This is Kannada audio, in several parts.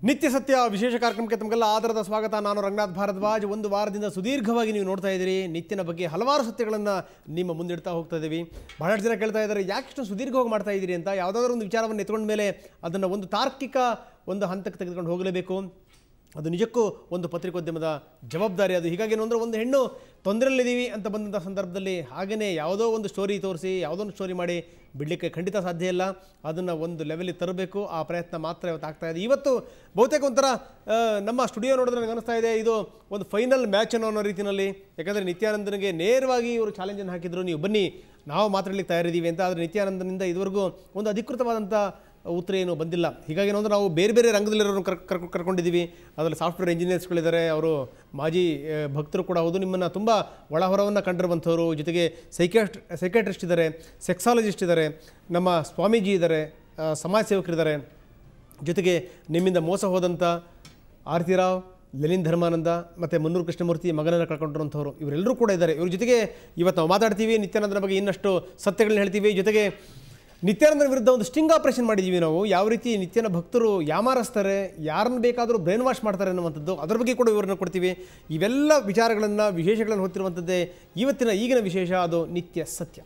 ನಿತ್ಯ ಸತ್ಯ ವಿಶೇಷ ಕಾರ್ಯಕ್ರಮಕ್ಕೆ ತಮಗೆಲ್ಲ ಆಧಾರದ ಸ್ವಾಗತ ನಾನು ರಂಗನಾಥ್ ಭಾರದ್ವಾಜ್ ಒಂದು ವಾರದಿಂದ ಸುದೀರ್ಘವಾಗಿ ನೀವು ನೋಡ್ತಾ ಇದ್ದೀರಿ ನಿತ್ಯನ ಬಗ್ಗೆ ಹಲವಾರು ಸತ್ಯಗಳನ್ನು ನಿಮ್ಮ ಮುಂದಿಡ್ತಾ ಹೋಗ್ತಾ ಇದ್ದೀವಿ ಬಹಳಷ್ಟು ಜನ ಕೇಳ್ತಾ ಇದ್ದಾರೆ ಯಾಕೆ ಇಷ್ಟು ಸುದೀರ್ಘವಾಗಿ ಮಾಡ್ತಾ ಇದ್ದೀರಿ ಅಂತ ಯಾವುದಾದ್ರೂ ಒಂದು ವಿಚಾರವನ್ನು ಎತ್ಕೊಂಡ ಮೇಲೆ ಅದನ್ನು ಒಂದು ತಾರ್ಕಿಕ ಒಂದು ಹಂತಕ್ಕೆ ತೆಗೆದುಕೊಂಡು ಹೋಗಲೇಬೇಕು ಅದು ನಿಜಕ್ಕೂ ಒಂದು ಪತ್ರಿಕೋದ್ಯಮದ ಜವಾಬ್ದಾರಿ ಅದು ಹೀಗಾಗಿ ಏನು ಅಂದರೆ ಒಂದು ಹೆಣ್ಣು ತೊಂದರೆಯಲ್ಲಿದ್ದೀವಿ ಅಂತ ಬಂದಂಥ ಸಂದರ್ಭದಲ್ಲಿ ಹಾಗೆಯೇ ಯಾವುದೋ ಒಂದು ಸ್ಟೋರಿ ತೋರಿಸಿ ಯಾವುದೋ ಒಂದು ಸ್ಟೋರಿ ಮಾಡಿ ಬಿಡಲಿಕ್ಕೆ ಖಂಡಿತ ಸಾಧ್ಯ ಇಲ್ಲ ಅದನ್ನು ಒಂದು ಲೆವೆಲಿಗೆ ತರಬೇಕು ಆ ಪ್ರಯತ್ನ ಮಾತ್ರ ಇವತ್ತು ಆಗ್ತಾ ಇದೆ ಇವತ್ತು ಬಹುತೇಕ ಒಂಥರ ಆ, ನಮ್ಮ ಸ್ಟುಡಿಯೋ ನೋಡಿದ್ರೆ ನನಗೆ ಅನಿಸ್ತಾ ಇದೆ ಇದು ಒಂದು ಫೈನಲ್ ಮ್ಯಾಚ್ ಅನ್ನೋ ಅನ್ನೋ ರೀತಿಯಲ್ಲಿ ಯಾಕಂದರೆ ನಿತ್ಯಾನಂದನಿಗೆ ನೇರವಾಗಿ ಇವರು ಚಾಲೆಂಜನ್ನು ಹಾಕಿದ್ರು ನೀವು ಬನ್ನಿ ನಾವು ಮಾತಾಡಲಿಕ್ಕೆ ತಯಾರಿದ್ದೀವಿ ಅಂತ ಆದರೆ ನಿತ್ಯಾನಂದನಿಂದ ಇದುವರೆಗೂ ಒಂದು ಅಧಿಕೃತವಾದಂಥ ಉತ್ತರ ಏನು ಬಂದಿಲ್ಲ ಹೀಗಾಗಿ ಏನಂದ್ರೆ ನಾವು ಬೇರೆ ಬೇರೆ ರಂಗದಲ್ಲಿರೋರು ಕರ್ ಕರ್ ಕರ್ಕೊಂಡಿದ್ದೀವಿ ಅದರಲ್ಲಿ ಸಾಫ್ಟ್ವೇರ್ ಇಂಜಿನಿಯರ್ಸ್ಗಳಿದ್ದಾರೆ ಅವರು ಮಾಜಿ ಆ, ಭಕ್ತರು ಕೂಡ ಹೌದು ನಿಮ್ಮನ್ನು ತುಂಬ ಒಳಹೊರವನ್ನು ಕಂಡಿರುವಂಥವ್ರು ಜೊತೆಗೆ ಸೈಕ್ಯಾಸ್ಟ್ ಸೈಕ್ಯಾಟ್ರಿಸ್ಟ್ ಇದ್ದಾರೆ ಸೆಕ್ಸಾಲಜಿಸ್ಟ್ ಇದ್ದಾರೆ ನಮ್ಮ ಸ್ವಾಮೀಜಿ ಇದ್ದಾರೆ ಆ, ಸಮಾಜ ಸೇವಕರಿದ್ದಾರೆ ಜೊತೆಗೆ ನಿಮ್ಮಿಂದ ಮೋಸ ಹೋದಂಥ ಆರ್ತಿರಾವ್ ಲೆನಿನ್ ಧರ್ಮಾನಂದ ಮತ್ತು ಮುನ್ನೂರು ಕೃಷ್ಣಮೂರ್ತಿ ಮಗನನ್ನು ಕಳ್ಕೊಂಡಿರುವಂಥವ್ರು ಇವರೆಲ್ಲರೂ ಕೂಡ ಇದ್ದಾರೆ ಇವ್ರ ಜೊತೆಗೆ ಇವತ್ತು ನಾವು ಮಾತಾಡ್ತೀವಿ ನಿತ್ಯಾನಂದನ ಬಗ್ಗೆ ಇನ್ನಷ್ಟು ಸತ್ಯಗಳನ್ನ ಹೇಳ್ತೀವಿ ಜೊತೆಗೆ ನಿತ್ಯಾನಂದನ ವಿರುದ್ಧ ಒಂದು ಸ್ಟಿಂಗ್ ಆಪರೇಷನ್ ಮಾಡಿದ್ದೀವಿ ನಾವು ಯಾವ ರೀತಿ ನಿತ್ಯನ ಭಕ್ತರು ಯಾಮಾರಿಸ್ತಾರೆ ಯಾರನ್ನು ಬೇಕಾದರೂ ಬ್ರೈನ್ ವಾಶ್ ಮಾಡ್ತಾರೆ ಅನ್ನುವಂಥದ್ದು ಅದರ ಬಗ್ಗೆ ಕೂಡ ವಿವರಣೆ ಕೊಡ್ತೀವಿ ಇವೆಲ್ಲ ವಿಚಾರಗಳನ್ನು ವಿಶೇಷಗಳನ್ನು ಹೊತ್ತಿರುವಂಥದ್ದೇ ಇವತ್ತಿನ ಈಗಿನ ವಿಶೇಷ ಅದು ನಿತ್ಯ ಸತ್ಯ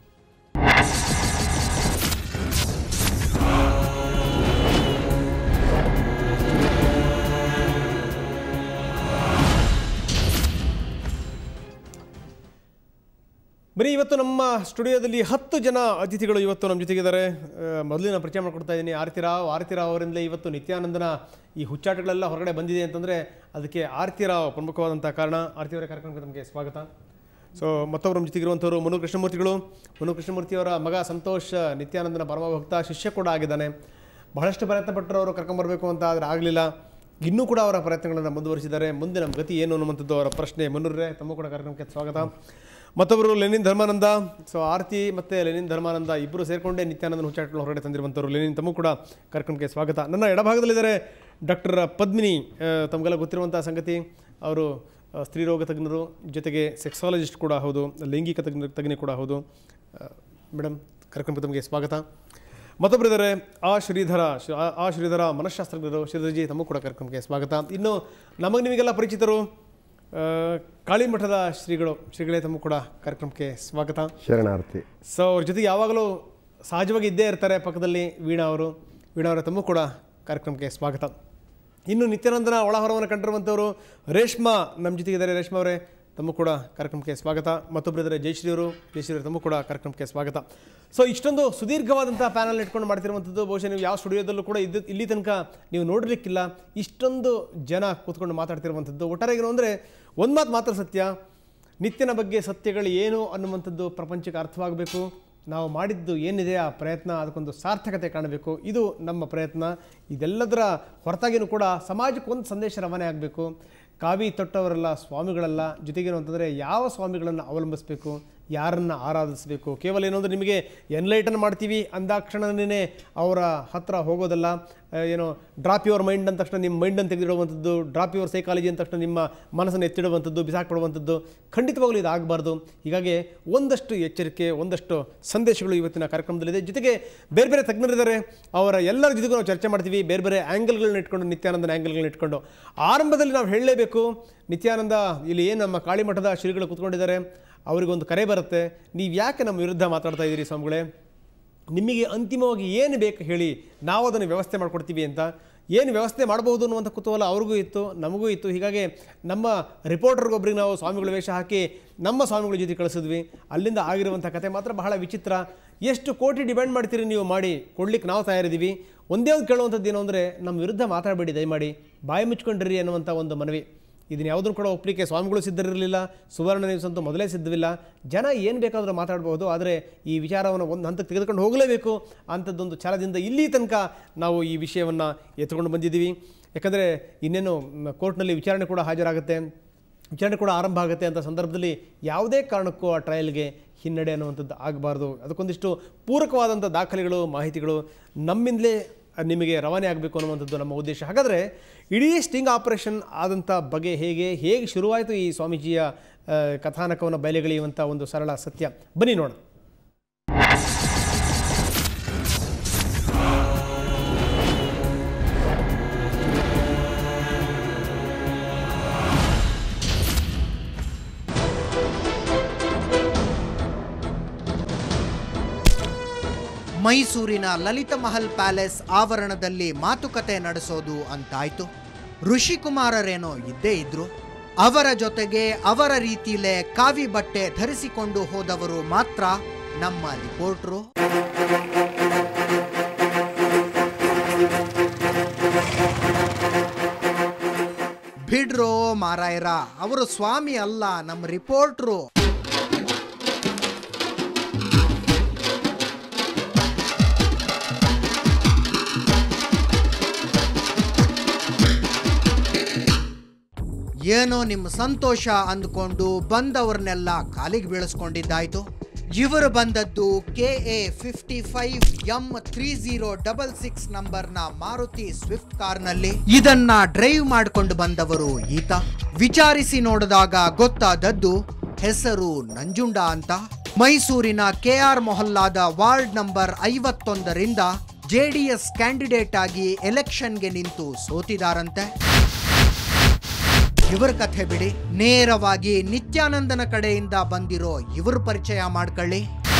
ಬರೀ ಇವತ್ತು ನಮ್ಮ ಸ್ಟುಡಿಯೋದಲ್ಲಿ ಹತ್ತು ಜನ ಅತಿಥಿಗಳು ಇವತ್ತು ನಮ್ಮ ಜೊತೆಗಿದ್ದಾರೆ ಆ, ಮೊದಲಿನ ಪರಿಚಯ ಮಾಡ್ಕೊಡ್ತಾ ಇದ್ದೀನಿ ಆರ್ತಿರಾವ್ ಆರ್ತಿರಾವ್ ಅವರಿಂದಲೇ ಇವತ್ತು ನಿತ್ಯಾನಂದನ ಈ ಹುಚ್ಚಾಟಗಳೆಲ್ಲ ಹೊರಗಡೆ ಬಂದಿದೆ ಅಂತಂದರೆ ಅದಕ್ಕೆ ಆರ್ತಿರಾವ್ ಪ್ರಮುಖವಾದಂಥ ಕಾರಣ ಆರ್ತಿಯವರ ಕಾರ್ಯಕ್ರಮಕ್ಕೆ ನಮಗೆ ಸ್ವಾಗತ ಸೊ ಮತ್ತೊಬ್ಬರು ನಮ್ಮ ಜೊತೆಗಿರುವಂಥವ್ರು ಮನು ಕೃಷ್ಣಮೂರ್ತಿಗಳು ಮನು ಕೃಷ್ಣಮೂರ್ತಿಯವರ ಮಗ ಸಂತೋಷ್ ನಿತ್ಯಾನಂದನ ಪರಮ ಭಕ್ತ ಶಿಷ್ಯ ಕೂಡ ಆಗಿದ್ದಾನೆ ಬಹಳಷ್ಟು ಪ್ರಯತ್ನ ಪಟ್ಟರು ಅವರು ಕರ್ಕೊಂಬರ್ಬೇಕು ಅಂತ ಆದರೆ ಆಗಲಿಲ್ಲ ಇನ್ನೂ ಕೂಡ ಅವರ ಪ್ರಯತ್ನಗಳನ್ನು ಮುಂದುವರಿಸಿದ್ದಾರೆ ಮುಂದೆ ನಮ್ಮ ಗತಿ ಏನು ಅನ್ನುವಂಥದ್ದು ಅವರ ಪ್ರಶ್ನೆ ಮುನ್ನೂರೇ ತಮ್ಮ ಕೂಡ ಕಾರ್ಯಕ್ರಮಕ್ಕೆ ಸ್ವಾಗತ ಮತ್ತೊಬ್ಬರು ಲೆನಿನ್ ಧರ್ಮಾನಂದ ಸೊ ಆರ್ತಿ ಮತ್ತು ಲೆನಿನ್ ಧರ್ಮಾನಂದ ಇಬ್ಬರು ಸೇರಿಕೊಂಡೇ ನಿತ್ಯಾನಂದನ ಹುಚ್ಚಾಟಗಳು ಹೊರಗಡೆ ತಂದಿರುವಂಥವ್ರು ಲೆನಿನ್ ತಮ್ಮ ಕೂಡ ಕಾರ್ಯಕ್ರಮಕ್ಕೆ ಸ್ವಾಗತ ನನ್ನ ಎಡಭಾಗದಲ್ಲಿದ್ದಾರೆ ಡಾಕ್ಟರ್ ಪದ್ಮಿನಿ ಆ, ತಮಗೆಲ್ಲ ಗೊತ್ತಿರುವಂಥ ಸಂಗತಿ ಅವರು ಆ, ಸ್ತ್ರೀರೋಗ ತಜ್ಞರು ಜೊತೆಗೆ ಸೆಕ್ಸಾಲಜಿಸ್ಟ್ ಕೂಡ ಹೌದು ಲೈಂಗಿಕ ತಜ್ಞ ತಜ್ಞೆ ಕೂಡ ಹೌದು ಮೇಡಮ್ ಕಾರ್ಯಕ್ರಮಕ್ಕೆ ತಮಗೆ ಸ್ವಾಗತ ಮತ್ತೊಬ್ಬರಿದ್ದಾರೆ ಆ ಶ್ರೀಧರ ಶ್ರೀ- ಆ- ಆ ಶ್ರೀಧರ ಮನಃಶಾಸ್ತ್ರಜ್ಞರು ಶ್ರೀಧರ್ಜಿ ತಮಗೂ ಕೂಡ ಕಾರ್ಯಕ್ರಮಕ್ಕೆ ಸ್ವಾಗತ ಇನ್ನು ನಮಗೆ ನಿಮಗೆಲ್ಲ ಪರಿಚಿತರು ಆ, ಕಾಳಿಮಠದ ಶ್ರೀಗಳು ಶ್ರೀಗಳೇ ತಮಗೂ ಕೂಡ ಕಾರ್ಯಕ್ರಮಕ್ಕೆ ಸ್ವಾಗತ ಶರಣಾರ್ಥಿ ಸೊ ಅವ್ರ ಜೊತೆಗೆ ಯಾವಾಗಲೂ ಸಹಜವಾಗಿ ಇದ್ದೇ ಇರ್ತಾರೆ ಪಕ್ಕದಲ್ಲಿ ವೀಣಾ ಅವರು ವೀಣಾ ಅವರ ತಮಗೂ ಕೂಡ ಕಾರ್ಯಕ್ರಮಕ್ಕೆ ಸ್ವಾಗತ ಇನ್ನು ನಿತ್ಯಾನಂದನ ಒಳಹೊರವನ್ನು ಕಂಡಿರುವಂಥವರು ರೇಷ್ಮಾ ನಮ್ಮ ಜೊತೆಗಿದ್ದಾರೆ ರೇಷ್ಮಾ ಅವರೇ ತಮ್ಮ ಕೂಡ ಕಾರ್ಯಕ್ರಮಕ್ಕೆ ಸ್ವಾಗತ ಮತ್ತೊಬ್ಬರಿದ್ದಾರೆ ಜಯಶ್ರೀ ಅವರು ಜಯಶ್ರೀ ಅವರು ತಮ್ಮ ಕೂಡ ಕಾರ್ಯಕ್ರಮಕ್ಕೆ ಸ್ವಾಗತ ಸೊ ಇಷ್ಟೊಂದು ಸುದೀರ್ಘವಾದಂಥ ಪ್ಯಾನಲ್ ಇಟ್ಕೊಂಡು ಮಾಡ್ತಿರುವಂಥದ್ದು ಬಹುಶಃ ನೀವು ಯಾವ ಸ್ಟುಡಿಯೋದಲ್ಲೂ ಕೂಡ ಇದ್ದ ಇಲ್ಲಿ ತನಕ ನೀವು ನೋಡಲಿಕ್ಕಿಲ್ಲ ಇಷ್ಟೊಂದು ಜನ ಕೂತ್ಕೊಂಡು ಮಾತಾಡ್ತಿರುವಂಥದ್ದು ಒಟ್ಟಾರೆ ಏನು ಅಂದರೆ ಒಂದು ಮಾತು ಮಾತ್ರ ಸತ್ಯ ನಿತ್ಯನ ಬಗ್ಗೆ ಸತ್ಯಗಳು ಏನು ಅನ್ನುವಂಥದ್ದು ಪ್ರಪಂಚಕ್ಕೆ ಅರ್ಥವಾಗಬೇಕು ನಾವು ಮಾಡಿದ್ದು ಏನಿದೆ ಆ ಪ್ರಯತ್ನ ಅದಕ್ಕೊಂದು ಸಾರ್ಥಕತೆ ಕಾಣಬೇಕು ಇದು ನಮ್ಮ ಪ್ರಯತ್ನ ಇದೆಲ್ಲದರ ಹೊರತಾಗಿಯೂ ಕೂಡ ಸಮಾಜಕ್ಕೆ ಒಂದು ಸಂದೇಶ ರವಾನೆ ಆಗಬೇಕು ಕಾವಿ ತೊಟ್ಟವರೆಲ್ಲ ಸ್ವಾಮಿಗಳಲ್ಲ ಜೊತೆಗೇನು ಅಂತಂದರೆ ಯಾವ ಸ್ವಾಮಿಗಳನ್ನು ಅವಲಂಬಿಸಬೇಕು ಯಾರನ್ನು ಆರಾಧಿಸಬೇಕು ಕೇವಲ ಏನು ಅಂದರೆ ನಿಮಗೆ ಎನ್ಲೈಟನ್ ಮಾಡ್ತೀವಿ ಅಂದಾಕ್ಷಣನೇ ಅವರ ಹತ್ರ ಹೋಗೋದಲ್ಲ ಆ, ಏನೋ ಡ್ರಾಪ್ ಯುವರ್ ಮೈಂಡ್ ಅಂದ ತಕ್ಷಣ ನಿಮ್ಮ ಮೈಂಡನ್ನು ತೆಗೆದಿಡುವಂಥದ್ದು ಡ್ರಾಪ್ ಯುವರ್ ಸೈಕಾಲಜಿ ಅಂದ ತಕ್ಷಣ ನಿಮ್ಮ ಮನಸ್ಸನ್ನು ಎತ್ತಿಡುವಂಥದ್ದು ಬಿಸಾಕ್ಬಿಡುವಂಥದ್ದು ಖಂಡಿತವಾಗಲೂ ಇದು ಆಗಬಾರ್ದು ಹೀಗಾಗಿ ಒಂದಷ್ಟು ಎಚ್ಚರಿಕೆ ಒಂದಷ್ಟು ಸಂದೇಶಗಳು ಇವತ್ತಿನ ಕಾರ್ಯಕ್ರಮದಲ್ಲಿದೆ ಜೊತೆಗೆ ಬೇರೆ ಬೇರೆ ತಜ್ಞರಿದ್ದಾರೆ ಅವರ ಎಲ್ಲರ ಜೊತೆಗೂ ನಾವು ಚರ್ಚೆ ಮಾಡ್ತೀವಿ ಬೇರೆ ಬೇರೆ ಆ್ಯಂಗಲ್ಗಳನ್ನ ಇಟ್ಕೊಂಡು ನಿತ್ಯಾನಂದನ ಆ್ಯಂಗಲ್ಗಳನ್ನ ಇಟ್ಕೊಂಡು ಆರಂಭದಲ್ಲಿ ನಾವು ಹೇಳಲೇಬೇಕು ನಿತ್ಯಾನಂದ ಇಲ್ಲಿ ಏನು ನಮ್ಮ ಕಾಳಿಮಠದ ಶ್ರೀಗಳು ಕೂತ್ಕೊಂಡಿದ್ದಾರೆ ಅವರಿಗೊಂದು ಕರೆ ಬರುತ್ತೆ ನೀವು ಯಾಕೆ ನಮ್ಮ ವಿರುದ್ಧ ಮಾತಾಡ್ತಾ ಇದ್ದೀರಿ ಸ್ವಾಮಿಗಳೇ ನಿಮಗೆ ಅಂತಿಮವಾಗಿ ಏನು ಬೇಕು ಹೇಳಿ ನಾವು ಅದನ್ನು ವ್ಯವಸ್ಥೆ ಮಾಡಿಕೊಡ್ತೀವಿ ಅಂತ ಏನು ವ್ಯವಸ್ಥೆ ಮಾಡಬಹುದು ಅನ್ನುವಂಥ ಕುತೂಹಲ ಅವ್ರಿಗೂ ಇತ್ತು ನಮಗೂ ಇತ್ತು ಹೀಗಾಗಿ ನಮ್ಮ ರಿಪೋರ್ಟರ್ಗೊಬ್ರಿಗೆ ನಾವು ಸ್ವಾಮಿಗಳ ವೇಷ ಹಾಕಿ ನಮ್ಮ ಸ್ವಾಮಿಗಳ ಜೊತೆ ಕಳಿಸಿದ್ವಿ ಅಲ್ಲಿಂದ ಆಗಿರುವಂಥ ಕತೆ ಮಾತ್ರ ಬಹಳ ವಿಚಿತ್ರ ಎಷ್ಟು ಕೋಟಿ ಡಿಮ್ಯಾಂಡ್ ಮಾಡ್ತೀರಿ ನೀವು ಮಾಡಿ ಕೊಡ್ಲಿಕ್ಕೆ ನಾವು ತಯಾರಿದ್ದೀವಿ ಒಂದೇ ಒಂದು ಕೇಳುವಂಥದ್ದು ಏನು ಅಂದರೆ ನಮ್ಮ ವಿರುದ್ಧ ಮಾತಾಡಬೇಡಿ ದಯಮಾಡಿ ಬಾಯಿ ಮುಚ್ಕೊಂಡಿರಿ ಅನ್ನುವಂಥ ಒಂದು ಮನವಿ ಇದನ್ನ ಯಾವುದನ್ನು ಕೂಡ ಒಪ್ಪಲಿಕ್ಕೆ ಸ್ವಾಮಿಗಳು ಸಿದ್ಧರಿರಲಿಲ್ಲ ಸುವರ್ಣ ನ್ಯೂಸ್ ಅಂತೂ ಮೊದಲೇ ಸಿದ್ಧವಿಲ್ಲ ಜನ ಏನು ಬೇಕಾದರೂ ಮಾತಾಡ್ಬೋದು ಆದರೆ ಈ ವಿಚಾರವನ್ನು ಒಂದು ಹಂತಕ್ಕೆ ತೆಗೆದುಕೊಂಡು ಹೋಗಲೇಬೇಕು ಅಂಥದ್ದೊಂದು ಛಲದಿಂದ ಇಲ್ಲಿ ತನಕ ನಾವು ಈ ವಿಷಯವನ್ನು ಎತ್ಕೊಂಡು ಬಂದಿದ್ದೀವಿ ಯಾಕಂದರೆ ಇನ್ನೇನು ಮ್, ಕೋರ್ಟ್ನಲ್ಲಿ ವಿಚಾರಣೆ ಕೂಡ ಹಾಜರಾಗುತ್ತೆ ವಿಚಾರಣೆ ಕೂಡ ಆರಂಭ ಆಗುತ್ತೆ ಅಂತ ಸಂದರ್ಭದಲ್ಲಿ ಯಾವುದೇ ಕಾರಣಕ್ಕೂ ಆ ಟ್ರಯಲ್ಗೆ ಹಿನ್ನಡೆ ಅನ್ನುವಂಥದ್ದು ಆಗಬಾರ್ದು ಅದಕ್ಕೊಂದಿಷ್ಟು ಪೂರಕವಾದಂಥ ದಾಖಲೆಗಳು ಮಾಹಿತಿಗಳು ನಮ್ಮಿಂದಲೇ ನಿಮಗೆ ರವಾನೆ ಆಗಬೇಕು ಅನ್ನುವಂಥದ್ದು ನಮ್ಮ ಉದ್ದೇಶ ಹಾಗಾದರೆ ಇಡೀ ಸ್ಟಿಂಗ್ ಆಪರೇಷನ್ ಆದಂಥ ಬಗೆ ಹೇಗೆ ಹೇಗೆ ಶುರುವಾಯಿತು ಈ ಸ್ವಾಮೀಜಿಯ ಆ, ಕಥಾನಕವನ್ನು ಬಯಲೆಗೆಳೆಯುವಂಥ ಒಂದು ಸರಳ ಸತ್ಯ ಬನ್ನಿ ನೋಡೋಣ ಮೈಸೂರಿನ ಲಲಿತ ಮಹಲ್ ಪ್ಯಾಲೇಸ್ ಆವರಣದಲ್ಲಿ ಮಾತುಕತೆ ನಡೆಸೋದು ಅಂತಾಯ್ತು ಋಷಿಕುಮಾರರೇನೋ ಇದ್ದೇ ಇದ್ರು ಅವರ ಜೊತೆಗೆ ಅವರ ರೀತಿಲೇ ಕಾವಿ ಬಟ್ಟೆ ಧರಿಸಿಕೊಂಡು ಹೋದವರು ಮಾತ್ರ ನಮ್ಮ ರಿಪೋರ್ಟ್ರು ಬಿಡ್ರೋ ಮಾರಾಯರ ಅವರು ಸ್ವಾಮಿ ಅಲ್ಲ ನಮ್ಮ ರಿಪೋರ್ಟ್ರು ಏನೋ ನಿಮ್ಮ ಸಂತೋಷ ಅಂದ್ಕೊಂಡು ಬಂದವ್ರನ್ನೆಲ್ಲ ಕಾಲಿಗೆ ಬೀಳಿಸ್ಕೊಂಡಿದ್ದಾಯ್ತು ಇವರು ಬಂದದ್ದು K A fifty five M three zero double six ನಂಬರ್ನ ಮಾರುತಿ ಸ್ವಿಫ್ಟ್ ಕಾರ್ನಲ್ಲಿ ಇದನ್ನ ಡ್ರೈವ್ ಮಾಡ್ಕೊಂಡು ಬಂದವರು ಈತ ವಿಚಾರಿಸಿ ನೋಡಿದಾಗ ಗೊತ್ತಾದದ್ದು ಹೆಸರು ನಂಜುಂಡ ಅಂತ ಮೈಸೂರಿನ ಕೆ ಆರ್ ಮೊಹಲ್ಲಾದ ವಾರ್ಡ್ ನಂಬರ್ ಐವತ್ತೊಂದರಿಂದ ಜೆಡಿಎಸ್ ಕ್ಯಾಂಡಿಡೇಟ್ ಆಗಿ ಎಲೆಕ್ಷನ್ಗೆ ನಿಂತು ಸೋತಿದಾರಂತೆ ಇವರ ಕಥೆ ಬಿಡಿ ನೇರವಾಗಿ ನಿತ್ಯಾನಂದನ ಕಡೆಯಿಂದ ಬಂದಿರೋ ಇವ್ರ ಪರಿಚಯ ಮಾಡ್ಕೊಳ್ಳಿ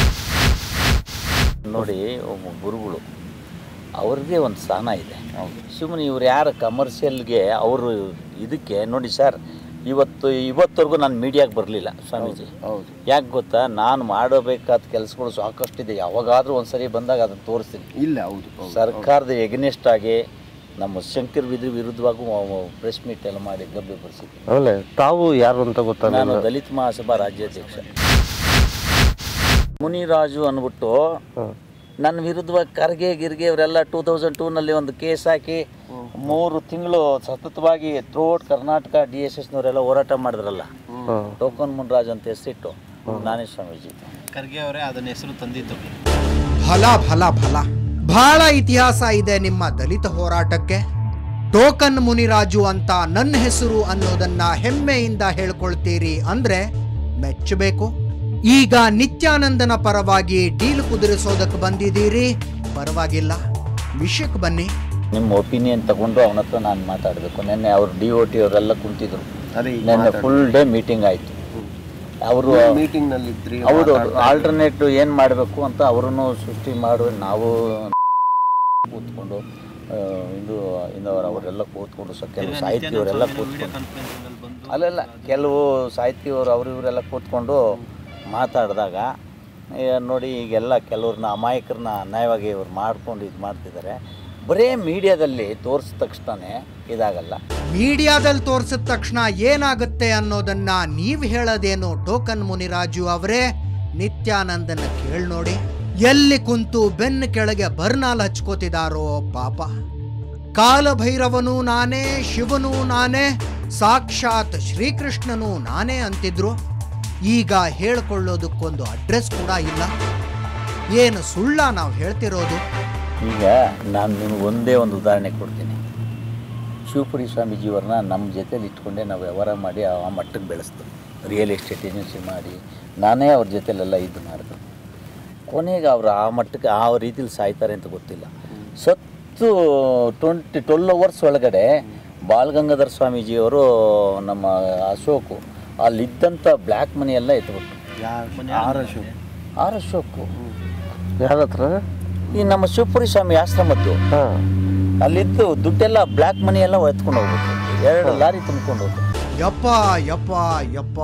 ನೋಡಿ ಒಬ್ಬ ಗುರುಗಳು ಅವ್ರದ್ದೇ ಒಂದು ಸ್ಥಾನ ಇದೆ ಸುಮ್ಮನೆ ಇವ್ರು ಯಾರು ಕಮರ್ಷಿಯಲ್ಗೆ ಅವರು ಇದಕ್ಕೆ ನೋಡಿ ಸರ್ ಇವತ್ತು ಇವತ್ತವರೆಗೂ ನಾನು ಮೀಡಿಯಾಗೆ ಬರಲಿಲ್ಲ ಸ್ವಾಮೀಜಿ ಹೌದು ಯಾಕೆ ಗೊತ್ತಾ ನಾನು ಮಾಡಬೇಕಾದ ಕೆಲಸಗಳು ಸಾಕಷ್ಟಿದೆ ಯಾವಾಗಾದರೂ ಒಂದು ಸರಿ ಬಂದಾಗ ಅದನ್ನು ತೋರಿಸ್ತೀನಿ ಇಲ್ಲ ಹೌದು ಹೌದು ಸರ್ಕಾರದ ಎಗ್ನೆಸ್ಟ್ ಆಗಿ ನಮ್ಮ ಶಂಕರ್ ವಿದ್ರ ವಿರುದ್ಧವಾಗೂ ಪ್ರೆಸ್ ಮೀಟ್ ಎಲ್ಲ ಮಾಡಿ ಗಬ್ಬೆ ಬರ್ಸಿದ್ವಿ ಆಮೇಲೆ ತಾವು ಯಾರು ಅಂತ ನಾನು ಗೊತ್ತಾಗಲಿಲ್ಲ ದಲಿತ ಮಹಾಸಭಾ ರಾಜ್ಯಾಧ್ಯಕ್ಷ ಮುನಿರಾಜು ಅಂದ್ಬಿಟ್ಟು ನನ್ನ ವಿರುದ್ಧವಾಗಿ ಖರ್ಗೆ ಗಿರ್ಗೆ ಇವರೆಲ್ಲ ಟೂ ತೌಸಂಡ್ ಟೂನಲ್ಲಿ ಒಂದು ಕೇಸ್ ಹಾಕಿ ಮೂರು ತಿಂಗಳು ಸತತವಾಗಿ ಥ್ರೂಔಟ್ ಕರ್ನಾಟಕ ಡಿ ಎಸ್ ಎಸ್ನವರೆಲ್ಲ ಹೋರಾಟ ಮಾಡಿದ್ರಲ್ಲ ಟೋಕನ್ ಮುನ್ರಾಜ್ ಅಂತ ಹೆಸರಿಟ್ಟು ನಾನೇ ಸ್ವಾಮೀಜಿ ಖರ್ಗೆ ಅವರೇ ಅದನ್ನ ಹೆಸರು ತಂದಿದ್ದು ಫಲ ಫಲ ಫಲ ಬಹಳ ಇತಿಹಾಸ ಇದೆ ನಿಮ್ಮ ದಲಿತ ಹೋರಾಟಕ್ಕೆ ಟೋಕನ್ ಮುನಿರಾಜು ಅಂತ ನನ್ನ ಹೆಸರು ಅನ್ನೋದನ್ನ ಹೆಮ್ಮೆಯಿಂದ ಹೇಳ್ಕೊಳ್ತೀರಿ ಅಂದ್ರೆ ಮೆಚ್ಚಬೇಕು ಈಗ ನಿತ್ಯಾನಂದನ ಪರವಾಗಿ ಡೀಲ್ ಕುದುರಿಸೋದಕ್ಕೆ ಬಂದಿದ್ದೀರಿ ಪರವಾಗಿಲ್ಲ ವಿಷಯಕ್ಕೆ ಬನ್ನಿ ನಿಮ್ಮ ಒಪಿನಿಯನ್ ತಗೊಂಡು ಅವನ ಹತ್ರ ನಾನು ಮಾತಾಡಬೇಕು ನಿನ್ನೆ ಅವ್ರು ಡಿ ಒ ಟಿ ಅವರೆಲ್ಲ ಕುಂತಿದ್ರು ಅದೇ ಈಗ ನಿನ್ನೆ ಫುಲ್ ಡೇ ಮೀಟಿಂಗ್ ಆಯಿತು ಅವರು ಮೀಟಿಂಗ್ ನಲ್ಲಿ ಇದ್ರಿ ಹೌದು ಆಲ್ಟರ್ನೇಟ್ ಏನು ಮಾಡಬೇಕು ಅಂತ ಅವರನ್ನು ಸೃಷ್ಟಿ ಮಾಡಿ ನಾವು ಕೂತ್ಕೊಂಡು ಆ, ಇದು ಇಂದವರು ಅವರೆಲ್ಲ ಕೂತ್ಕೊಂಡು ಸ ಕೆಲವು ಸಾಹಿತಿಯವರೆಲ್ಲ ಕೂತ್ಕೊಂಡು ಕಾನ್ಫರೆನ್ಸ್ನಲ್ಲಿ ಬಂದು ಅಲ್ಲೆಲ್ಲ ಕೆಲವು ಸಾಹಿತಿಯವರು ಅವರು ಇವರೆಲ್ಲ ಕೂತ್ಕೊಂಡು ಮಾತಾಡಿದಾಗ ಏ, ನೋಡಿ ಈಗೆಲ್ಲ ಕೆಲವ್ರನ್ನ ಅಮಾಯಕರನ್ನ ಅನ್ಯಾಯವಾಗಿ ಇವ್ರು ಮಾಡ್ಕೊಂಡು ಇದು ಮಾಡ್ತಿದ್ದಾರೆ ಬರೇ ಮೀಡಿಯಾದಲ್ಲಿ ತೋರಿಸಿದ ತಕ್ಷಣನೇ ಇದಾಗಲ್ಲ ಮೀಡಿಯಾದಲ್ಲಿ ತೋರಿಸಿದ ತಕ್ಷಣ ಏನಾಗುತ್ತೆ ಅನ್ನೋದನ್ನ ನೀವ್ ಹೇಳೋದೇನು ಟೋಕನ್ ಮುನಿರಾಜು ಅವರೇ ನಿತ್ಯಾನಂದನ ಕೇಳ್ ನೋಡಿ ಎಲ್ಲಿ ಕುಂತು ಬೆನ್ನ ಕೆಳಗೆ ಬರ್ನಾಲ್ ಹಚ್ಕೋತಿದಾರೋ ಪಾಪ ಕಾಲಭೈರವನು ನಾನೇ ಶಿವನು ನಾನೇ ಸಾಕ್ಷಾತ್ ಶ್ರೀಕೃಷ್ಣನು ನಾನೇ ಅಂತಿದ್ರು ಈಗ ಹೇಳ್ಕೊಳ್ಳೋದಕ್ಕೊಂದು ಅಡ್ರೆಸ್ ಕೂಡ ಇಲ್ಲ ಏನು ಸುಳ್ಳ ನಾವು ಹೇಳ್ತಿರೋದು ಈಗ ನಾನು ನಿಮ್ಗೆ ಒಂದೇ ಒಂದು ಉದಾಹರಣೆ ಕೊಡ್ತೀನಿ ಶಿವಪುರಿ ಸ್ವಾಮೀಜಿಯವ್ರನ್ನ ನಮ್ಮ ಜೊತೆಲಿ ಇಟ್ಕೊಂಡೆ ನಾವು ವ್ಯವಹಾರ ಮಾಡಿ ಆ ಮಟ್ಟಕ್ಕೆ ಬೆಳೆಸ್ತು ರಿಯಲ್ ಎಸ್ಟೇಟ್ ಏಜೆನ್ಸಿ ಮಾಡಿ ನಾನೇ ಅವ್ರ ಜೊತೆಲೆಲ್ಲ ಇದು ಮಾಡಿದ್ರು ಕೊನೆಗೆ ಅವರು ಆ ಮಟ್ಟಕ್ಕೆ ಆ ರೀತಿಲಿ ಸಾಯ್ತಾರೆ ಅಂತ ಗೊತ್ತಿಲ್ಲ ಸತ್ತು ಟ್ವೆಂಟಿ ಟ್ವೆಲ್ ಅವರ್ಸ್ ಒಳಗಡೆ ಬಾಲಗಂಗಾಧರ ಸ್ವಾಮೀಜಿಯವರು ನಮ್ಮ ಅಶೋಕು ಅಲ್ಲಿದ್ದಂಥ ಬ್ಲ್ಯಾಕ್ ಮನಿ ಎಲ್ಲ ಎತ್ಬಿಟ್ರು ಆರ್ ಅಶೋಕ್ ಆರ್ ಅಶೋಕು ಯಾರ ಹತ್ರ ಈ ನಮ್ಮ ಶಿವಪುರಿ ಸ್ವಾಮಿ ಆಶ್ರಮದ್ದು ಹಾಂ ಅಲ್ಲಿದ್ದು ದುಡ್ಡೆಲ್ಲ ಬ್ಲ್ಯಾಕ್ ಮನಿ ಎಲ್ಲ ಎತ್ಕೊಂಡು ಹೋಗ್ಬಿಟ್ಟು ಎರಡು ಲಾರಿ ತುಂಬ್ಕೊಂಡು ಹೋಗ್ಬಿಟ್ಟು ಯಪ್ಪ ಯಪ್ಪ ಯಪ್ಪ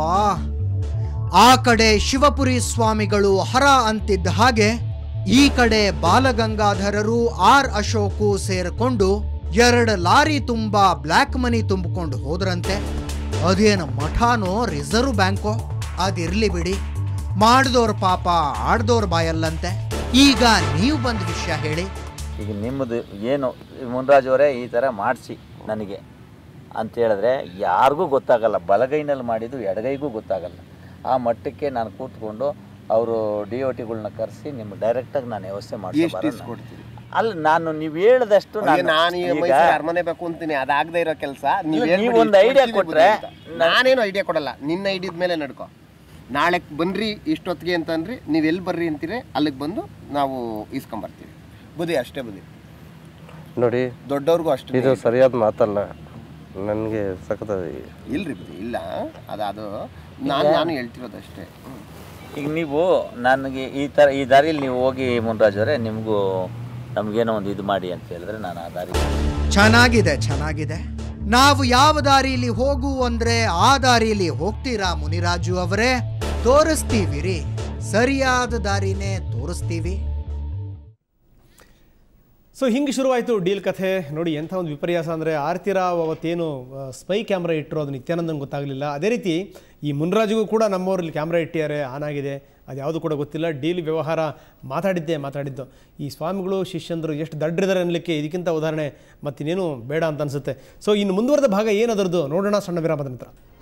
ಆ ಕಡೆ ಶಿವಪುರಿ ಸ್ವಾಮಿಗಳು ಹರ ಅಂತಿದ್ದ ಹಾಗೆ ಈ ಕಡೆ ಬಾಲಗಂಗಾಧರರು ಆರ್ ಅಶೋಕು ಸೇರಿಕೊಂಡು ಎರಡು ಲಾರಿ ತುಂಬಾ ಬ್ಲ್ಯಾಕ್ ಮನಿ ತುಂಬಿಕೊಂಡು ಹೋದ್ರಂತೆ ಅದೇನು ಮಠಾನೋ ರಿಸರ್ವ್ ಬ್ಯಾಂಕೋ ಅದಿರ್ಲಿ ಬಿಡಿ ಮಾಡ್ದೋರ್ ಪಾಪ ಆಡ್ದೋರ್ ಬಾಯಲ್ಲಂತೆ ಈಗ ನೀವು ಬಂದ ವಿಷಯ ಹೇಳಿ ಈಗ ನಿಮ್ಮದು ಏನು ಮುನ್ರಾಜ್ ಅವರೇ ಈ ಥರ ಮಾಡಿಸಿ ನನಗೆ ಅಂತ ಹೇಳಿದ್ರೆ ಯಾರಿಗೂ ಗೊತ್ತಾಗಲ್ಲ ಬಲಗೈನಲ್ಲಿ ಮಾಡಿದ್ದು ಎಡಗೈಗೂ ಗೊತ್ತಾಗಲ್ಲ ಆ ಮಟ್ಟಕ್ಕೆ ನಾನು ಕೂತ್ಕೊಂಡು ಅವರು ಡಿ ಒ ಟಿಗಳ್ನ ಕರೆಸಿ ನಿಮ್ಗೆ ಡೈರೆಕ್ಟಾಗಿ ನಾನು ವ್ಯವಸ್ಥೆ ಎಷ್ಟು ಮಾಡಿ ಇಸ್ಕೊಡ್ತೀರಿ ಅಲ್ಲ ನಾನು ನೀವು ಹೇಳಿದಷ್ಟು ಅಯ್ಯೋ, ನಾನು ಈ ಈಗ ಮೈಸೂರು ಅರಮನೆ ಬೇಕು ಅಂತೀನಿ ಅದಾಗದೆ ಇರೋ ಕೆಲಸ ಇಲ್ಲ, ನೀವು ಒಂದು idea ಕೊಟ್ರೆ ನಾನೇನು ಐಡಿಯಾ ಕೊಡಲ್ಲ ನಿನ್ನ ಐಡಿಯಾದ ಮೇಲೆ ನಡ್ಕೊ ನಾಳೆ ಬನ್ರಿ ಇಷ್ಟೊತ್ತಿಗೆ ಅಂತಂದ್ರಿ ನೀವು ಎಲ್ಲಿ ಬರ್ರಿ ಅಂತೀರಿ ಅಲ್ಲಿಗೆ ಬಂದು ನಾವು ಇಸ್ಕೊಂಬರ್ತೀವಿ ಬುದಿ ಅಷ್ಟೇ ಬುದಿ ನೋಡಿ ದೊಡ್ಡವ್ರಿಗೂ ಅಷ್ಟೇ ಇದು ಸರಿಯಾದ ಮಾತಲ್ಲ ನನಗೆ ಸಖತ್ ಇಲ್ರಿ ಬುದಿ ಇಲ್ಲ ಅದು ಅದು ನಾನು ನಾನು ಹೇಳ್ತಿರೋದು ಅಷ್ಟೇ ಹ್ಮ್. ಈಗ ನೀವು ನನಗೆ ಈ ಥರ ಈ ದಾರಿಯಲ್ಲಿ ನೀವು ಹೋಗಿ ಮುನ್ರಾಜ್ ಅವರೇ ನಿಮಗೂ ನಮಗೇನೋ ಒಂದು ಇದು ಮಾಡಿ ಅಂತ ಹೇಳಿದ್ರೆ ನಾನು ಆ ದಾರಿ ಚೆನ್ನಾಗಿದೆ ಚೆನ್ನಾಗಿದೆ ನಾವು ಯಾವ ದಾರಿಯಲ್ಲಿ ಹೋಗು ಅಂದ್ರೆ ಆ ದಾರಿಯಲ್ಲಿ ಹೋಗ್ತೀರಾ ಮುನಿರಾಜು ಅವರೇ ತೋರಿಸ್ತೀವಿ ರೀ ಸರಿಯಾದ ದಾರಿನೇ ತೋರಿಸ್ತೀವಿ ಸೊ ಹಿಂಗೆ ಶುರುವಾಯಿತು ಡೀಲ್ ಕಥೆ ನೋಡಿ ಎಂಥ ಒಂದು ವಿಪರ್ಯಾಸ ಅಂದರೆ ಆರ್ತಿರಾವ್ ಅವತ್ತೇನು ಸ್ಪೈ ಕ್ಯಾಮ್ರಾ ಇಟ್ಟರು ಅದು ನಿತ್ಯಾನಂದನ್ ಗೊತ್ತಾಗಲಿಲ್ಲ ಅದೇ ರೀತಿ ಈ ಮುನ್ರಾಜ್ಗೂ ಕೂಡ ನಮ್ಮೂರಲ್ಲಿ ಕ್ಯಾಮ್ರಾ ಇಟ್ಟಿದ್ದಾರೆ ಆನ್ ಆಗಿದೆ ಅದು ಯಾವುದು ಕೂಡ ಗೊತ್ತಿಲ್ಲ ಡೀಲ್ ವ್ಯವಹಾರ ಮಾತಾಡಿದ್ದೆ ಮಾತಾಡಿದ್ದು ಈ ಸ್ವಾಮಿಗಳು ಶಿಷ್ಯಂದರು ಎಷ್ಟು ದಡ್ರಿದ್ದಾರೆ ಅನ್ನಲಿಕ್ಕೆ ಇದಕ್ಕಿಂತ ಉದಾಹರಣೆ ಮತ್ತಿನ್ನೇನು ಬೇಡ ಅಂತ ಅನಿಸುತ್ತೆ ಸೊ ಇನ್ನು ಮುಂದುವರೆದ ಭಾಗ ಏನದರದ್ದು ನೋಡೋಣ ಸಣ್ಣ ವಿರಾಮದ ನಂತರ